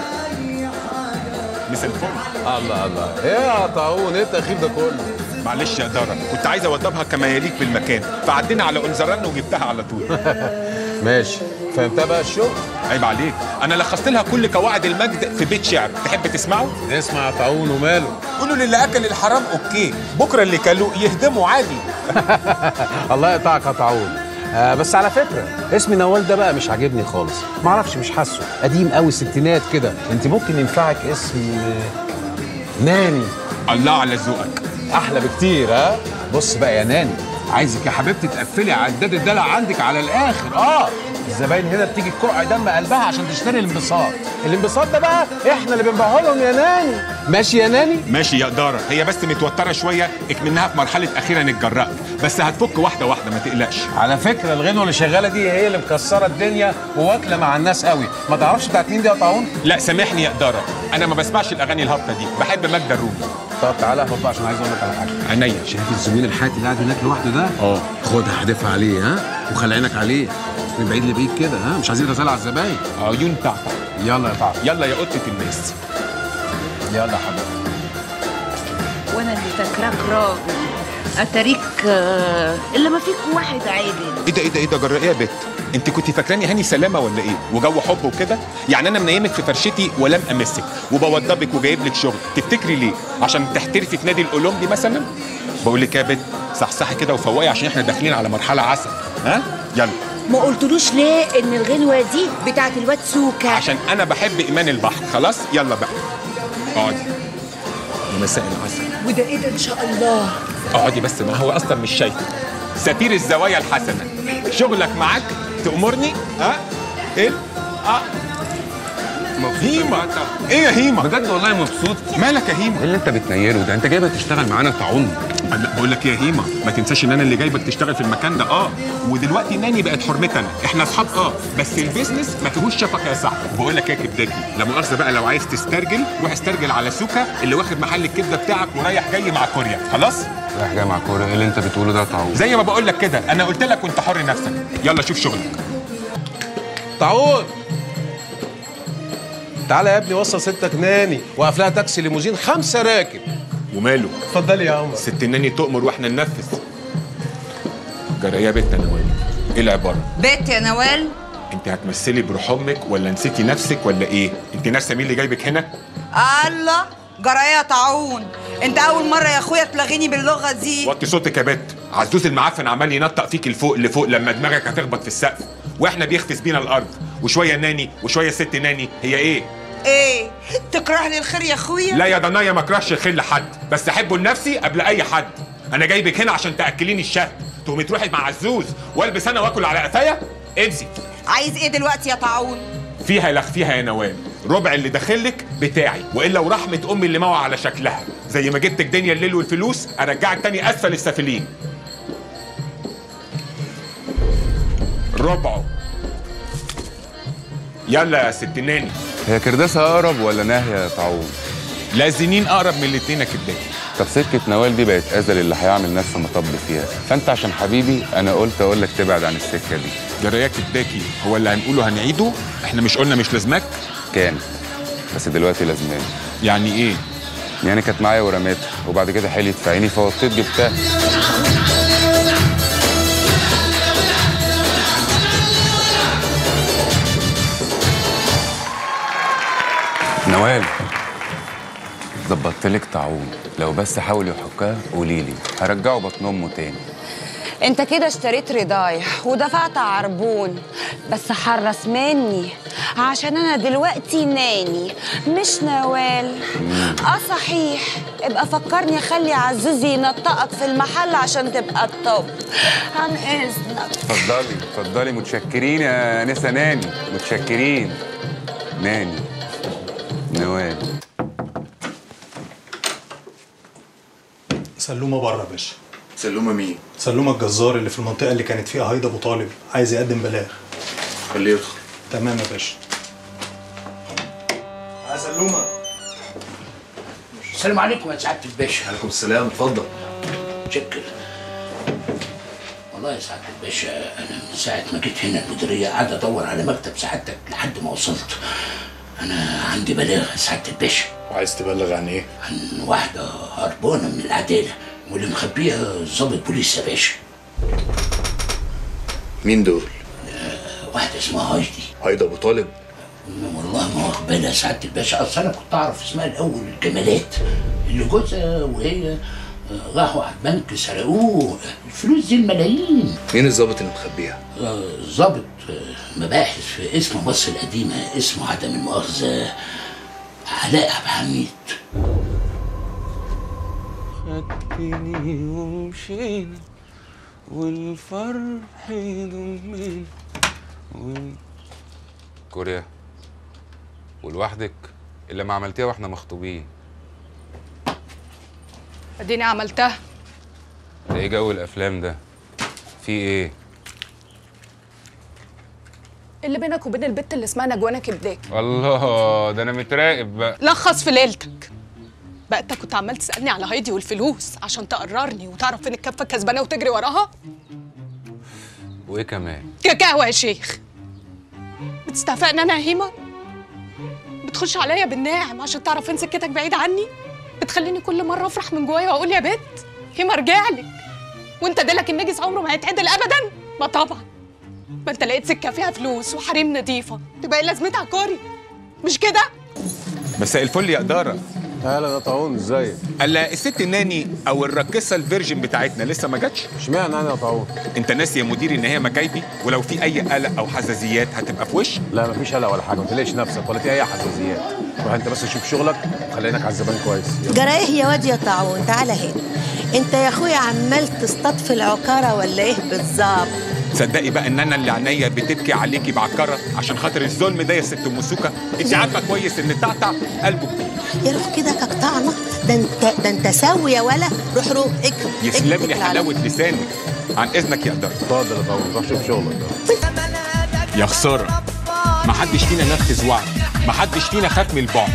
[SPEAKER 1] مثل الفل
[SPEAKER 9] الله الله ايه يا طاعون ايه التاخير ده كله
[SPEAKER 1] معلش يا دارا كنت عايز اوضبها كما يليق بالمكان فعدينا على انزران وجبتها على طول
[SPEAKER 9] ماشي فهمتها بقى الشغل
[SPEAKER 1] عيب عليك انا لخصت لها كل قواعد المجد في بيت شعر تحب تسمعه
[SPEAKER 9] اسمع يا طاعون وماله
[SPEAKER 1] قولوا للي اكل الحرام اوكي بكره اللي كلوه يهدموا عادي
[SPEAKER 9] الله يقطعك يا طاعون آه بس على فكره اسم نوال ده بقى مش عاجبني خالص معرفش مش حاسه قديم قوي ستينات كده انت ممكن ينفعك اسم آه، ناني
[SPEAKER 1] الله على ذوقك
[SPEAKER 9] احلى بكتير ها بص بقى يا ناني عايزك يا حبيبتي تقفلي عداد الدلع عندك على الاخر اه الزباين هنا بتيجي تكع دم قلبها عشان تشتري الانبساط الانبساط ده بقى احنا اللي بنبيعه لهم يا ناني ماشي يا ناني
[SPEAKER 1] ماشي يا دارا هي بس متوتره شويه اكمنها في مرحله اخيرا اتجرأت بس هتفك واحده واحده ما تقلقش
[SPEAKER 9] على فكره الغنوه اللي شغاله دي هي اللي مكسره الدنيا وواكله مع الناس قوي ما تعرفش بتاعت مين دي يا طاعون
[SPEAKER 1] لا سامحني يا دارا انا ما بسمعش الاغاني الهابطه دي بحب ماجدة الرومي
[SPEAKER 9] طب تعالى اهبط بقى عشان عايز اقول لك على حاجه
[SPEAKER 1] عينيا
[SPEAKER 9] شايف الزبون الحاتي اللي قاعد هناك لوحده ده
[SPEAKER 1] اه
[SPEAKER 9] خدها احدفها عليه ها وخلي عينك عليه من بعيد لبعيد كده ها مش عايزين رسالة على الزباين
[SPEAKER 1] عيون تعطى
[SPEAKER 9] يلا يا طعم
[SPEAKER 1] يلا يا قطه الناس
[SPEAKER 9] يلا يا حبيبي
[SPEAKER 13] وانا اللي فاكراك راجل اتاريك آه، الا ما فيك واحد عادل
[SPEAKER 1] ايه ده ايه ده ايه ده جرى ايه يا بت انت كنت فاكراني هاني سلامه ولا ايه وجو حب وكده يعني انا منيمك في فرشتي ولم امسك وبوضبك وجايب لك شغل تفتكري ليه عشان تحترفي في نادي الاولمبي مثلا بقول لك يا بت صحصحي كده وفوقي عشان احنا داخلين على مرحله عسل ها يلا
[SPEAKER 13] ما قلتلوش ليه ان الغنوه دي بتاعت الواد سوكا
[SPEAKER 1] عشان انا بحب ايمان البحر خلاص يلا بقى اقعدي يا مساء العسل
[SPEAKER 13] وده ايه ده ان شاء الله
[SPEAKER 1] اقعدي بس ما هو اصلا مش شايفك سفير الزوايا الحسنه شغلك معاك تأمرني ها ايه اه هيما ايه يا هيما
[SPEAKER 7] بجد والله مبسوط
[SPEAKER 1] مالك يا هيما
[SPEAKER 7] ايه اللي انت بتنيره ده انت جايبها تشتغل معانا طاعون
[SPEAKER 1] لا بقول لك يا هيما ما تنساش ان انا اللي جايبك تشتغل في المكان ده اه ودلوقتي ناني بقت حرمتنا احنا اصحاب اه بس البيزنس ما فيهوش شفقه يا صاحبي بقول لك ايه يا كبداكي لا مؤاخذه بقى لو عايز تسترجل روح استرجل على سوكا اللي واخد محل الكبده بتاعك ورايح جاي مع كوريا خلاص
[SPEAKER 7] رايح جاي مع كوره ايه اللي انت بتقوله ده يا طاعون
[SPEAKER 1] زي ما بقول لك كده انا قلت لك وانت حر نفسك يلا شوف شغلك
[SPEAKER 9] طاعون تعالى يا ابني وصل ستك ناني وقف لها تاكسي ليموزين خمسه راكب
[SPEAKER 1] وماله
[SPEAKER 9] اتفضلي يا عمر
[SPEAKER 1] ست ناني تؤمر واحنا ننفذ جرى يا بنت نوال ايه العباره
[SPEAKER 11] بيت يا نوال
[SPEAKER 1] انت هتمثلي بروح امك ولا نسيتي نفسك ولا ايه انت ناسه مين اللي جايبك هنا
[SPEAKER 11] الله جرايه طاعون انت اول مره يا اخويا تلغيني باللغه دي
[SPEAKER 1] وطي صوتك يا بت عزوز المعفن عمال ينطق فيك لفوق لفوق لما دماغك هتخبط في السقف واحنا بيخفز بينا الارض وشويه ناني وشويه ست ناني هي ايه
[SPEAKER 11] ايه تكرهني الخير يا اخويا
[SPEAKER 1] لا يا ضنايا ما اكرهش الخير لحد بس احبه لنفسي قبل اي حد انا جايبك هنا عشان تاكليني الشهد تقومي تروحي مع عزوز والبس انا واكل على قفايا انسي
[SPEAKER 11] عايز ايه دلوقتي يا طاعون
[SPEAKER 1] فيها لخ فيها يا نوال ربع اللي داخلك بتاعي والا ورحمه امي اللي موعى على شكلها زي ما جبتك دنيا الليل والفلوس ارجعك تاني اسفل السافلين ربعه يلا يا ست ناني
[SPEAKER 14] هي كرداسة أقرب ولا ناهية يا طاعون؟
[SPEAKER 1] لا الزنين أقرب من الاتنين يا كداب
[SPEAKER 14] طب سكة نوال دي بقت أزل اللي هيعمل نفسه مطب فيها فأنت عشان حبيبي أنا قلت أقول لك تبعد عن السكة دي
[SPEAKER 1] جرايا كداكي هو اللي هنقوله هنعيده احنا مش قلنا مش لازمك
[SPEAKER 14] كان بس دلوقتي لازماني
[SPEAKER 1] يعني إيه؟
[SPEAKER 14] يعني كانت معايا ورميتها وبعد كده حلت في عيني فوطيت جبتها نوال ظبطت لك طاعون لو بس حاول يحكها قولي لي هرجعه بطن امه تاني
[SPEAKER 12] انت كده اشتريت رضايح ودفعت عربون بس حرص مني عشان انا دلوقتي ناني مش نوال اه صحيح ابقى فكرني اخلي عزوزي ينطقك في المحل عشان تبقى الطب عن اذنك
[SPEAKER 14] اتفضلي اتفضلي متشكرين يا انسه ناني متشكرين ناني نوال
[SPEAKER 15] سلومه بره يا باشا
[SPEAKER 16] سلومه مين؟
[SPEAKER 15] سلومه الجزار اللي في المنطقه اللي كانت فيها هيدا ابو طالب عايز يقدم بلاغ
[SPEAKER 16] خليه يدخل
[SPEAKER 15] تمام يا باشا يا سلومه
[SPEAKER 17] السلام عليكم يا سعاده الباشا
[SPEAKER 16] عليكم السلام اتفضل
[SPEAKER 17] متشكر والله يا سعاده الباشا انا من ساعه ما جيت هنا المديريه قاعد ادور على مكتب سعادتك لحد ما وصلت انا عندي بلاغ يا سعاده الباشا
[SPEAKER 16] وعايز تبلغ عن ايه؟
[SPEAKER 17] عن واحده هربانه من العداله واللي مخبيها ظابط بوليس يا باشا
[SPEAKER 16] مين دول؟
[SPEAKER 17] واحده اسمها هايدي
[SPEAKER 16] هيدا ابو طالب
[SPEAKER 17] والله ما واخد بالي يا سعاده الباشا اصل انا كنت اعرف اسمها الاول جمالات اللي جوزها وهي راحوا على البنك سرقوه الفلوس دي الملايين
[SPEAKER 16] مين الظابط اللي مخبيها؟
[SPEAKER 17] آه، ظابط آه، مباحث في اسم مصر القديمة اسمه عدم المؤاخذة علاء عبد الحميد
[SPEAKER 2] خدتني ومشينا والفرح يضمنا وال...
[SPEAKER 14] كوريا ولوحدك اللي ما عملتيها واحنا مخطوبين
[SPEAKER 8] اديني عملتها
[SPEAKER 14] ده ايه جو الافلام ده في ايه
[SPEAKER 8] اللي بينك وبين البت اللي اسمها نجوانة كبداك
[SPEAKER 14] الله ده انا متراقب بقى
[SPEAKER 8] لخص في ليلتك بقى انت كنت عمال تسالني على هايدي والفلوس عشان تقررني وتعرف فين الكفه الكسبانه وتجري وراها
[SPEAKER 14] وايه كمان
[SPEAKER 8] كاكاو يا شيخ بتستهفئني انا يا هيما بتخش عليا بالناعم عشان تعرف فين سكتك بعيد عني بتخليني كل مره افرح من جوايا واقول يا بت هيما ارجع لك وانت ديلك النجس عمره ما هيتعدل ابدا ما طبعا ما انت لقيت سكه فيها فلوس وحريم نظيفه تبقى ايه لازمتها كوري مش كده
[SPEAKER 1] مساء الفل يا إدارة
[SPEAKER 9] هلا يا طاعون ازيك؟
[SPEAKER 1] الا الست الناني او الراقصه الفيرجن بتاعتنا لسه ما جاتش
[SPEAKER 9] اشمعنى انا يا طاعون
[SPEAKER 1] انت ناسي يا مديري ان هي مكايبي ولو في اي قلق او حزازيات هتبقى في وش
[SPEAKER 9] لا مفيش قلق ولا حاجه ما تقلقش نفسك ولا في اي حساسيات روح انت بس شوف شغلك وخلي عينك على الزبائن كويس
[SPEAKER 18] جرايه يا واد يا طاعون تعالى هنا انت يا اخويا عمال تصطاد في العكاره ولا ايه بالظبط
[SPEAKER 1] تصدقي بقى ان انا اللي عينيا بتبكي عليكي بعكره عشان خاطر الظلم ده يا ست ام سوكه انت عارفه كويس ان تعتع قلبه كبير
[SPEAKER 18] يا روح كده كقطعنا ده انت ده انت سوي يا ولا روح روح اكرم
[SPEAKER 1] يسلم لي حلاوه لسانك عن اذنك يا إدارة
[SPEAKER 9] اتفضل يا طاعون روح شوف شغلك
[SPEAKER 1] يا خساره ما حدش فينا نفذ وعد ما حدش فينا خاف من البعد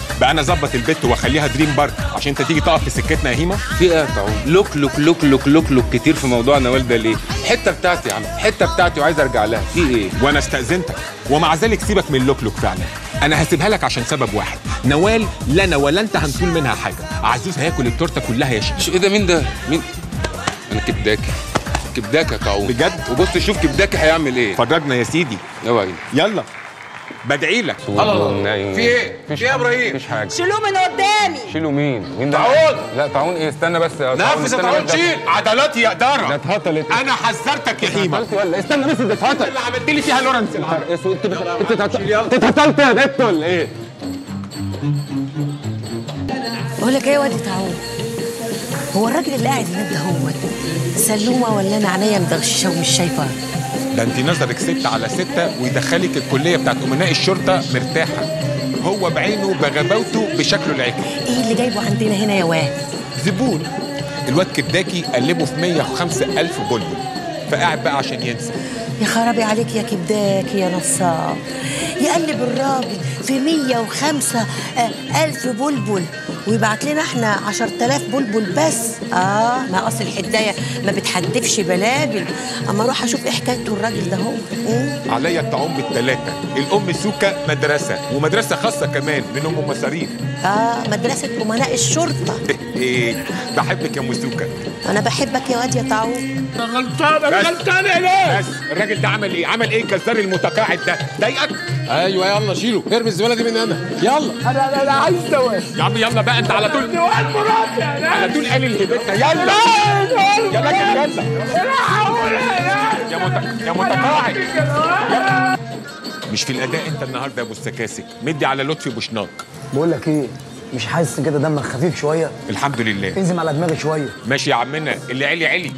[SPEAKER 1] بقى انا اظبط البت واخليها دريم بارك عشان انت تيجي تقف في سكتنا يا هيما
[SPEAKER 7] في ايه يا طاعون لوك لوك لوك لوك لوك لوك كتير في موضوع نوال ده ليه الحته بتاعتي يا عم الحته بتاعتي وعايز ارجع لها في ايه
[SPEAKER 1] وانا استاذنتك ومع ذلك سيبك من اللوك لوك فعلا انا هسيبها لك عشان سبب واحد نوال لا انا ولا انت هنطول منها حاجه عزوز هياكل التورته كلها يا شيخ
[SPEAKER 7] ايه ده مين ده مين انا كبداكي كبداكي يا طاعون
[SPEAKER 1] بجد
[SPEAKER 7] وبص شوف كبداكي هيعمل ايه
[SPEAKER 1] فرجنا يا سيدي
[SPEAKER 7] يلا
[SPEAKER 1] يلا بدعي لك
[SPEAKER 7] في ايه
[SPEAKER 1] في ايه يا ابراهيم
[SPEAKER 7] مفيش حاجه
[SPEAKER 12] شيلوه من قدامي
[SPEAKER 7] شيلوا مين مين ده
[SPEAKER 1] طاعون!
[SPEAKER 7] لا طاعون ايه استنى بس يا طاعون
[SPEAKER 1] نفذ
[SPEAKER 7] استنى
[SPEAKER 1] طاعون
[SPEAKER 7] بس ده-
[SPEAKER 1] شيل عضلاتي يا
[SPEAKER 7] ده
[SPEAKER 1] اداره
[SPEAKER 7] اتهطلت
[SPEAKER 1] انا حذرتك يا هيما
[SPEAKER 7] اتهطلت ولا استنى بس ده اتهطل
[SPEAKER 1] اللي عملت لي فيها لورنس العرب
[SPEAKER 7] اسود انت انت اتهطلت انت اتهطلت يا بت ولا ايه
[SPEAKER 18] بقول لك ايه يا واد تعون هو الراجل اللي قاعد هناك ده هو سلومه ولا انا عينيا مدغششه ومش شايفه
[SPEAKER 1] ده انت نظرك ستة على ستة ويدخلك الكلية بتاعت أمناء الشرطة مرتاحة هو بعينه بغباوته بشكله العكري
[SPEAKER 18] ايه اللي جايبه عندنا هنا يا واد
[SPEAKER 1] زبون الواد كبداكي قلبه في 105 ألف بلبل فقاعد بقى عشان ينسى
[SPEAKER 18] يا خرابي عليك يا كبداك يا نصاب يقلب الراجل في 105 آه، ألف بلبل ويبعت لنا احنا 10000 بلبل بس اه ما اصل الحدايه ما بتحدفش بلاجل اما اروح اشوف ايه حكايته الراجل ده هو مم.
[SPEAKER 1] عليا الطعام بالثلاثة الأم سوكا مدرسة ومدرسة خاصة كمان من أم مصاريف
[SPEAKER 18] اه مدرسه امناء الشرطه
[SPEAKER 1] إيه بحبك يا أم سوكا
[SPEAKER 18] انا بحبك يا واد يا طاعون
[SPEAKER 6] غلطان
[SPEAKER 1] بس.
[SPEAKER 6] غلطان يا ليه
[SPEAKER 1] بس الراجل ده عمل إيه؟ عمل إيه الجزار المتقاعد ده؟ ضايقك؟
[SPEAKER 9] ايوه يلا شيله ارمي الزباله دي من هنا يلا
[SPEAKER 6] انا انا عايز دوام
[SPEAKER 1] يا عم يلا بقى أنت على طول
[SPEAKER 6] دوام مراتي يا ناس
[SPEAKER 1] على طول قال الهبتة يلا يا راجل يلا يا مت... يا متقاعد مش في الاداء انت النهارده يا ابو السكاسك مدي على لطفي بوشناق
[SPEAKER 3] بقول لك ايه مش حاسس كده دمك خفيف شويه
[SPEAKER 1] الحمد لله
[SPEAKER 3] انزل على دماغي شويه
[SPEAKER 1] ماشي يا عمنا اللي علي علي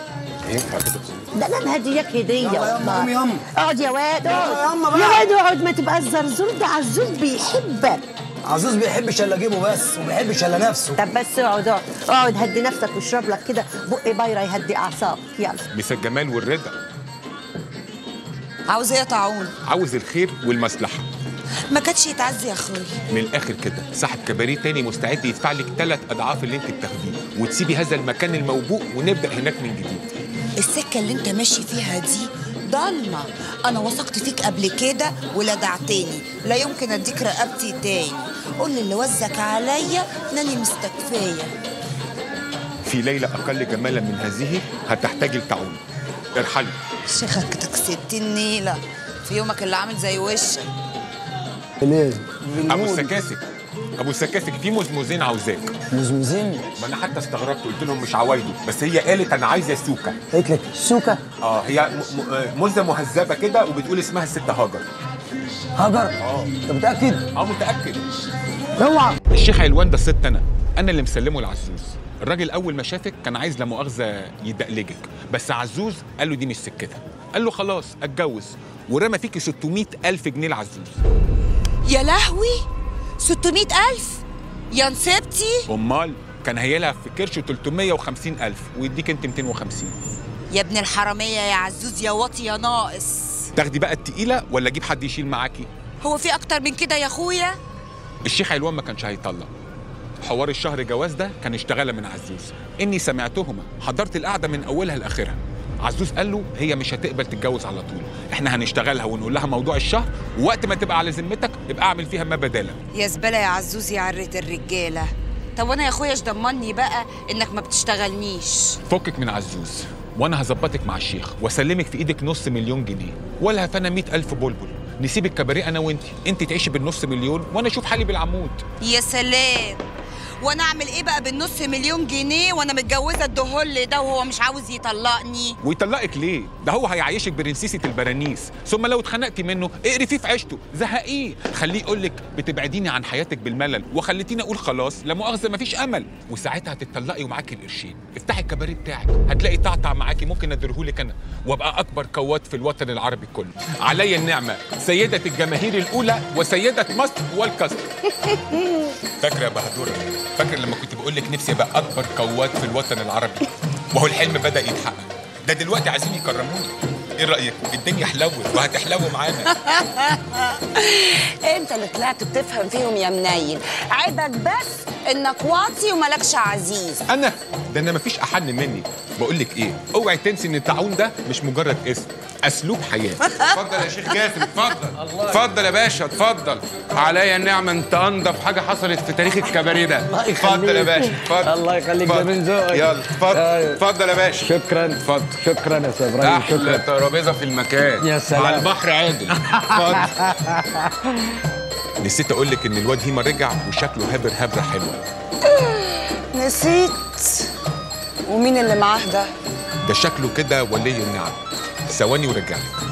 [SPEAKER 18] ده انا مهدياك هديه
[SPEAKER 3] يلا يلا
[SPEAKER 18] والله.
[SPEAKER 3] قوم ياما.
[SPEAKER 18] اقعد يا واد
[SPEAKER 3] يلا
[SPEAKER 18] اقعد
[SPEAKER 3] ياما بقى.
[SPEAKER 18] يا واد اقعد ما تبقى الزرزور ده عزوز بيحبك
[SPEAKER 3] عزوز بيحبش الا جيبه بس وما بيحبش الا نفسه
[SPEAKER 18] طب بس اقعد اقعد اقعد هدي نفسك واشرب لك كده بق بايره يهدي اعصابك يلا
[SPEAKER 1] مس الجمال والرضا
[SPEAKER 11] عاوز ايه يا طاعون
[SPEAKER 1] عاوز الخير والمصلحه
[SPEAKER 11] ما كانتش يتعزي يا اخوي
[SPEAKER 1] من الاخر كده صاحب كباريه تاني مستعد يدفع لك ثلاث اضعاف اللي انت بتاخديه وتسيبي هذا المكان الموبوء ونبدا هناك من جديد
[SPEAKER 11] السكه اللي انت ماشي فيها دي ضلمه انا وثقت فيك قبل كده ولدعتني لا يمكن اديك رقبتي تاني قول لي اللي وزك عليا انني مستكفيه
[SPEAKER 1] في ليله اقل جمالا من هذه هتحتاج التعاون ارحلي
[SPEAKER 11] شيخك ستين نيله في يومك اللي عامل زي وشك
[SPEAKER 3] ليه
[SPEAKER 1] ابو السكاسك ابو السكاسك في مزموزين عاوزاك
[SPEAKER 3] مزمزين
[SPEAKER 1] ما انا حتى استغربت قلت لهم مش عوايده بس هي قالت انا عايزه سوكا
[SPEAKER 3] قالت لك سوكا
[SPEAKER 1] اه هي م- م- آه، مزه مهذبه كده وبتقول اسمها الست هاجر
[SPEAKER 3] هاجر اه انت متاكد
[SPEAKER 1] اه متاكد
[SPEAKER 3] اوعى
[SPEAKER 1] الشيخ علوان ده ست انا انا اللي مسلمه لعزوز الراجل اول ما شافك كان عايز لا مؤاخذه يدقلجك بس عزوز قال له دي مش سكتها قال له خلاص اتجوز ورمى فيكي 600 الف جنيه لعزوز
[SPEAKER 11] يا لهوي 600 ألف يا نسبتي
[SPEAKER 1] امال كان هيلها في كرش 350 الف ويديك انت 250
[SPEAKER 11] يا ابن الحرامية يا عزوز يا واطي يا ناقص
[SPEAKER 1] تاخدي بقى التقيله ولا اجيب حد يشيل معاكي
[SPEAKER 11] هو في أكتر من كده يا أخويا
[SPEAKER 1] الشيخ علوان ما كانش هيطلق حوار الشهر جواز ده كان اشتغل من عزوز اني سمعتهما حضرت القعده من اولها لاخرها عزوز قال له هي مش هتقبل تتجوز على طول احنا هنشتغلها ونقول لها موضوع الشهر ووقت ما تبقى على ذمتك ابقى اعمل فيها ما بدالا
[SPEAKER 11] يا زبالة يا عزوز يا عرة الرجالة طب وأنا يا أخويا ايش ضمني بقى إنك ما بتشتغلنيش
[SPEAKER 1] فكك من عزوز وانا هظبطك مع الشيخ واسلمك في ايدك نص مليون جنيه ولا هفانا مئة الف بلبل نسيب الكباريه انا وانت انت تعيشي بالنص مليون وانا اشوف حالي بالعمود
[SPEAKER 11] يا سلام وانا اعمل ايه بقى بالنص مليون جنيه وانا متجوزه الدهل ده وهو مش عاوز يطلقني
[SPEAKER 1] ويطلقك ليه؟ ده هو هيعيشك برنسيسة البرانيس، ثم لو اتخنقتي منه اقرفيه في عيشته، زهقيه، خليه يقول لك بتبعديني عن حياتك بالملل، وخليتيني اقول خلاص لا مؤاخذة مفيش أمل، وساعتها هتتطلقي ومعاكي القرشين، افتحي الكباريه بتاعك، هتلاقي طعطع معاكي ممكن اديرهولك أنا، وابقى أكبر قوات في الوطن العربي كله، علي النعمة، سيدة الجماهير الأولى وسيدة مصر والكسر. فاكرة يا بهدورة؟ فاكرة لما كنت بقول لك نفسي ابقى أكبر قوات في الوطن العربي؟ وهو الحلم بدأ يتحقق. ده دلوقتي عايزين يكرموني ايه رايك الدنيا حلوت وهتحلو معانا
[SPEAKER 12] انت اللي طلعت بتفهم فيهم يا منيل عيبك بس انك واطي وملكش عزيز
[SPEAKER 1] انا ده انا مفيش احن مني بقول لك ايه اوعي تنسي ان الطاعون ده مش مجرد اسم اسلوب حياه
[SPEAKER 7] اتفضل يا شيخ جاسم اتفضل اتفضل يا باشا اتفضل عليا النعمه انت انضف حاجه حصلت في تاريخ الكباريه ده
[SPEAKER 19] الله
[SPEAKER 7] اتفضل يا
[SPEAKER 19] يخليك.
[SPEAKER 7] باشا اتفضل
[SPEAKER 19] الله يخليك ده
[SPEAKER 7] اتفضل.
[SPEAKER 19] من ذوقك
[SPEAKER 7] يلا اتفضل
[SPEAKER 19] أيوة.
[SPEAKER 7] اتفضل يا باشا
[SPEAKER 19] شكرا
[SPEAKER 7] اتفضل
[SPEAKER 19] شكرا يا استاذ ابراهيم
[SPEAKER 7] احلى
[SPEAKER 19] شكرا
[SPEAKER 7] ترابيزه في المكان
[SPEAKER 19] يا سلام.
[SPEAKER 7] على البحر عادل اتفضل
[SPEAKER 1] نسيت اقول لك ان الواد هيما رجع وشكله هابر هبره حلوه
[SPEAKER 12] نسيت ومين اللي معاه ده
[SPEAKER 1] ده شكله كده ولي النعم ثواني ورجع لك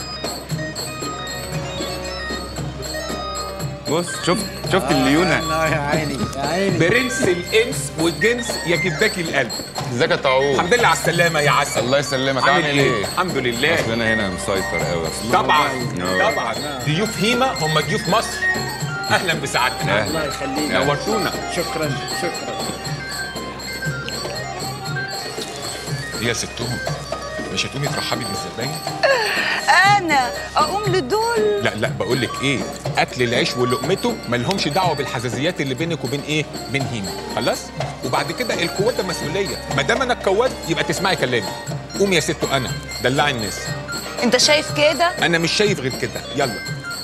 [SPEAKER 7] بص شفت شفت الليونه
[SPEAKER 19] الله يا عيني يا عيني
[SPEAKER 1] برنس الانس والجنس يا كباكي القلب
[SPEAKER 7] ازيك يا طاعون
[SPEAKER 1] الحمد لله على السلامه يا عسل
[SPEAKER 7] الله يسلمك عامل ايه
[SPEAKER 1] الحمد لله
[SPEAKER 7] اصل انا هنا مسيطر قوي اصل
[SPEAKER 1] طبعا
[SPEAKER 7] آه.
[SPEAKER 1] طبعا ضيوف هيما هم ضيوف مصر اهلا بسعادتنا
[SPEAKER 19] الله يخليك
[SPEAKER 1] نورتونا
[SPEAKER 19] شكرا شكرا
[SPEAKER 1] يا ستهم مش هتقومي ترحبي بالزباين
[SPEAKER 12] انا اقوم لدول
[SPEAKER 1] لا لا بقول لك ايه اكل العيش ولقمته مالهمش دعوه بالحزازيات اللي بينك وبين ايه بين هيما خلاص وبعد كده القوات ده مسؤوليه ما دام انا القواد يبقى تسمعي كلامي قومي يا ست انا دلعي الناس
[SPEAKER 12] انت شايف كده
[SPEAKER 1] انا مش شايف غير كده يلا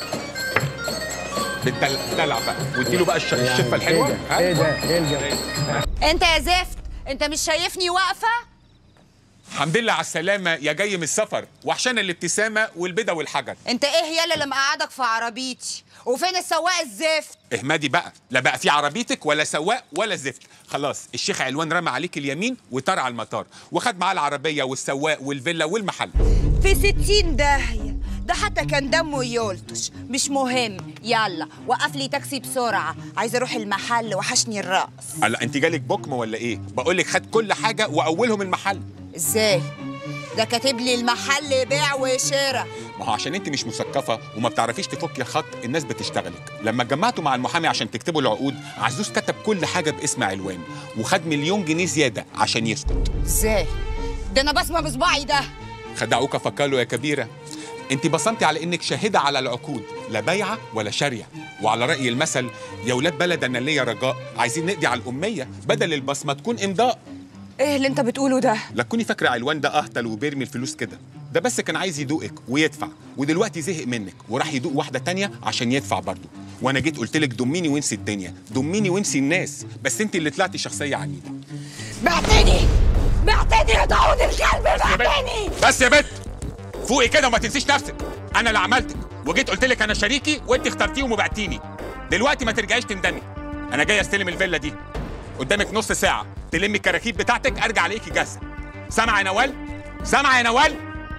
[SPEAKER 1] بالدلع دلع بقى واديله بقى الش- الشفه الحلوه ها؟
[SPEAKER 19] ايه ده ايه الجو
[SPEAKER 11] انت يا زفت انت مش شايفني واقفه
[SPEAKER 1] الحمد لله على السلامه يا جاي من السفر وحشانا الابتسامه والبيضه والحجر
[SPEAKER 11] انت ايه يالا اللي مقعدك في عربيتي وفين السواق الزفت
[SPEAKER 1] اهمدي بقى لا بقى في عربيتك ولا سواق ولا زفت خلاص الشيخ علوان رمى عليك اليمين وطار على المطار وخد معاه العربيه والسواق والفيلا والمحل
[SPEAKER 11] في ستين داهية ده حتى كان دمه يلطش مش مهم يلا وقف لي تاكسي بسرعة عايزة اروح المحل وحشني الرقص
[SPEAKER 1] لا انت جالك بكم ولا ايه بقول لك خد كل حاجه واولهم المحل
[SPEAKER 11] ازاي ده كاتب لي المحل بيع وشراء
[SPEAKER 1] ما هو عشان انت مش مثقفه وما بتعرفيش تفكي خط الناس بتشتغلك لما اتجمعتوا مع المحامي عشان تكتبوا العقود عزوز كتب كل حاجه باسم علوان وخد مليون جنيه زياده عشان يسكت
[SPEAKER 11] ازاي ده انا بسمع بصباعي ده
[SPEAKER 1] خدعوك فكالو يا كبيره انت بصمتي على انك شاهده على العقود لا بايعه ولا شاريه وعلى راي المثل يا ولاد بلد انا ليا رجاء عايزين نقضي على الاميه بدل البصمه تكون امضاء
[SPEAKER 11] ايه اللي انت بتقوله ده
[SPEAKER 1] لا تكوني فاكره علوان ده اهطل وبيرمي الفلوس كده ده بس كان عايز يدوقك ويدفع ودلوقتي زهق منك وراح يدوق واحده تانية عشان يدفع برضه وانا جيت قلت لك دميني وانسي الدنيا دميني وانسي الناس بس انت اللي طلعتي شخصيه عنيده
[SPEAKER 11] بعتني بعتني يا داود الكلب بعتني
[SPEAKER 1] بس يا بنت فوقي كده وما تنسيش نفسك انا اللي عملتك وجيت قلت لك انا شريكي وانت اخترتيهم وبعتيني دلوقتي ما ترجعيش تندمي انا جاي استلم الفيلا دي قدامك نص ساعه تلمي الكراكيب بتاعتك ارجع الاقيكي جاهزه سامعه يا نوال سامعه يا نوال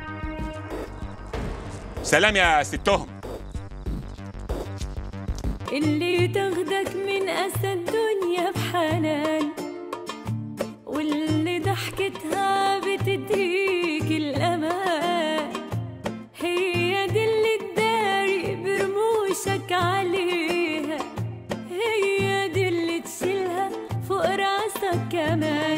[SPEAKER 1] سلام يا ستهم
[SPEAKER 20] اللي تاخدك من أسى الدنيا بحنان